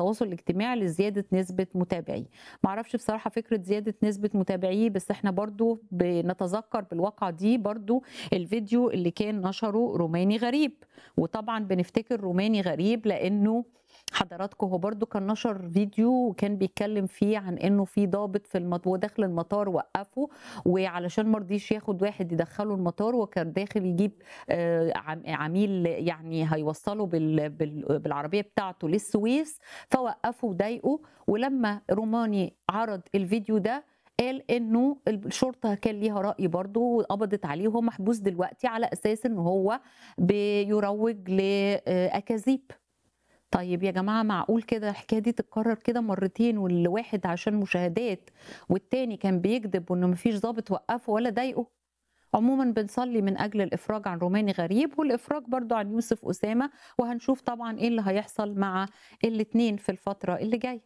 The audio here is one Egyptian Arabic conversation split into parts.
التواصل الاجتماعي لزيادة نسبة متابعيه ما اعرفش بصراحة فكرة زيادة نسبة متابعيه بس احنا برضو بنتذكر بالواقعة دي برضو الفيديو اللي كان نشره روماني غريب وطبعا بنفتكر روماني غريب لانه حضراتكم هو برضو كان نشر فيديو وكان بيتكلم فيه عن انه في ضابط في المطار وداخل المطار وقفه وعلشان ما رضيش ياخد واحد يدخله المطار وكان داخل يجيب آه، عم- عميل يعني هيوصله بال- بال- بالعربيه بتاعته للسويس فوقفه وضايقه ولما روماني عرض الفيديو ده قال انه الشرطه كان ليها راي برضه وقبضت عليه وهو محبوس دلوقتي على اساس ان هو بيروج لاكاذيب طيب يا جماعة معقول كده الحكاية دي تتكرر كده مرتين والواحد عشان مشاهدات والتاني كان بيكذب وانه مفيش ضابط وقفه ولا ضايقه عموما بنصلي من اجل الافراج عن روماني غريب والافراج برضو عن يوسف اسامة وهنشوف طبعا ايه اللي هيحصل مع الاتنين في الفترة اللي جاية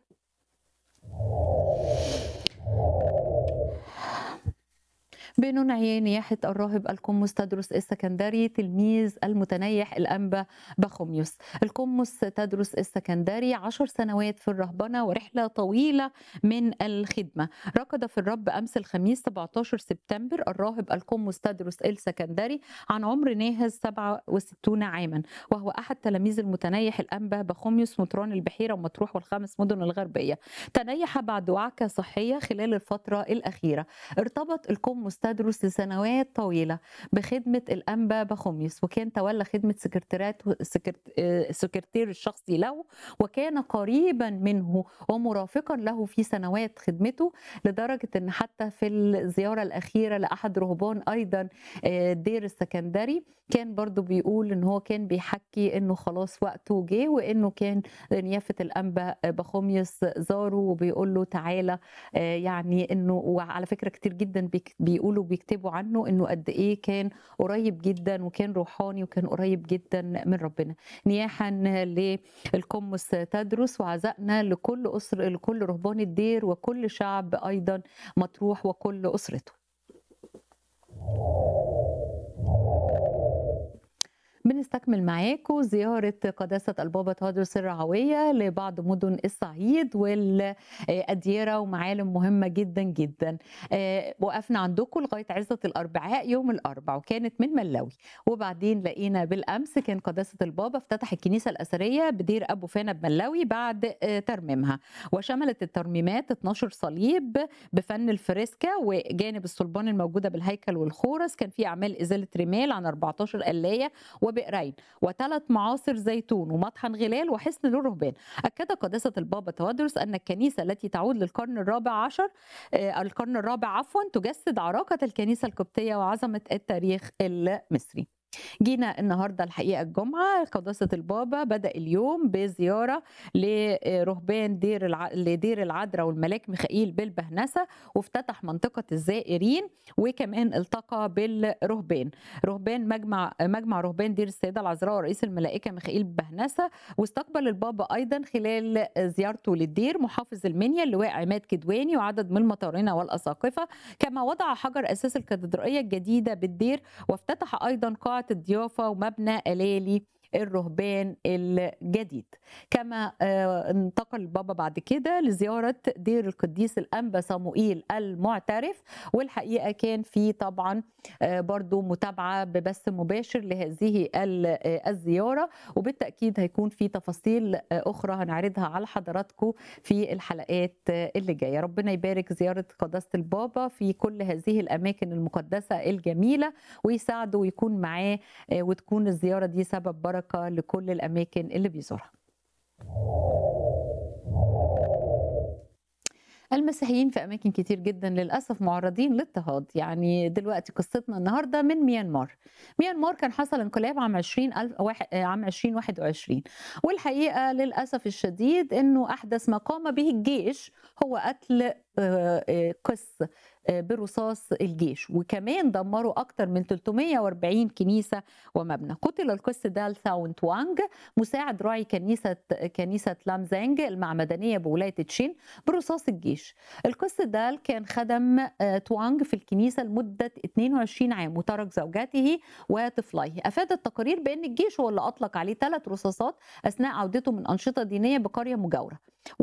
بننعي نياحة الراهب القمص تدرس السكندري تلميذ المتنيح الأنبا بخوميوس القمص تدرس السكندري عشر سنوات في الرهبنة ورحلة طويلة من الخدمة ركض في الرب أمس الخميس 17 سبتمبر الراهب القمص تدرس السكندري عن عمر ناهز 67 عاما وهو أحد تلاميذ المتنيح الأنبا بخوميوس مطران البحيرة ومطروح والخمس مدن الغربية تنيح بعد وعكة صحية خلال الفترة الأخيرة ارتبط القمص تدرس لسنوات طويلة بخدمة الأنبا بخوميوس وكان تولى خدمة سكرتيرات سكرت... آه، السكرتير الشخصي له وكان قريبا منه ومرافقا له في سنوات خدمته لدرجة أن حتى في الزيارة الأخيرة لأحد رهبان أيضا آه، دير السكندري كان برضو بيقول ان هو كان بيحكي انه خلاص وقته جه وانه كان نيافه الانبا بخوميوس زاره وبيقول له تعالى آه، يعني انه وعلى فكره كتير جدا بيك- بيقولوا بيكتبوا عنه انه قد ايه كان قريب جدا وكان روحاني وكان قريب جدا من ربنا نياحا للقمص تدرس وعزائنا لكل اسر لكل رهبان الدير وكل شعب ايضا مطروح وكل اسرته بنستكمل معاكم زيارة قداسة البابا تهدرس الرعوية لبعض مدن الصعيد والأديرة ومعالم مهمة جدا جدا آه، وقفنا عندكم لغاية عزة الأربعاء يوم الأربع وكانت من ملاوي وبعدين لقينا بالأمس كان قداسة البابا افتتح الكنيسة الأثرية بدير أبو فانا بملاوي بعد آه، ترميمها وشملت الترميمات 12 صليب بفن الفريسكا وجانب الصلبان الموجودة بالهيكل والخورس كان في أعمال إزالة رمال عن 14 قلاية وبئرين وثلاث معاصر زيتون ومطحن غلال وحصن للرهبان أكد قداسة البابا توادرس أن الكنيسة التي تعود للقرن الرابع عشر آه، القرن الرابع عفوا تجسد عراقة الكنيسة القبطية وعظمة التاريخ المصري جينا النهارده الحقيقه الجمعه قداسه البابا بدا اليوم بزياره لرهبان دير الع... لدير العذراء والملاك ميخائيل بالبهنسه وافتتح منطقه الزائرين وكمان التقى بالرهبان رهبان مجمع مجمع رهبان دير السيده العذراء ورئيس الملائكه ميخائيل بهنسه واستقبل البابا ايضا خلال زيارته للدير محافظ المنيا اللواء عماد كدواني وعدد من المطارنه والاساقفه كما وضع حجر اساس الكاتدرائيه الجديده بالدير وافتتح ايضا قاعه الضيافه ومبنى الالي الرهبان الجديد كما آه، انتقل البابا بعد كده لزيارة دير القديس الأنبا صموئيل المعترف والحقيقة كان في طبعا آه، برضو متابعة ببث مباشر لهذه ال- آه، الزيارة وبالتأكيد هيكون في تفاصيل آه، أخرى هنعرضها على حضراتكم في الحلقات آه، اللي جاية ربنا يبارك زيارة قداسة البابا في كل هذه الأماكن المقدسة الجميلة ويساعده ويكون معاه آه، وتكون الزيارة دي سبب بركة لكل الأماكن اللي بيزورها المسيحيين في اماكن كتير جدا للاسف معرضين للاضطهاد يعني دلوقتي قصتنا النهارده من ميانمار ميانمار كان حصل انقلاب عام 20 ألف واحد عام 2021 والحقيقه للاسف الشديد انه احدث ما قام به الجيش هو قتل آآ آآ قِس آآ برصاص الجيش، وكمان دمّروا أكتر من 340 كنيسة ومبنى. قُتل القِس دال ساو توانج مساعد راعي كنيسة كنيسة لامزانج المعمدانية بولاية تشين برصاص الجيش. القِس دال كان خَدَم آآ توانج في الكنيسة لمدة 22 عام وترك زوجته وطفليه. أفادت تقارير بأن الجيش هو اللي أطلق عليه 3 رصاصات أثناء عودته من أنشطة دينية بقرية مجاورة.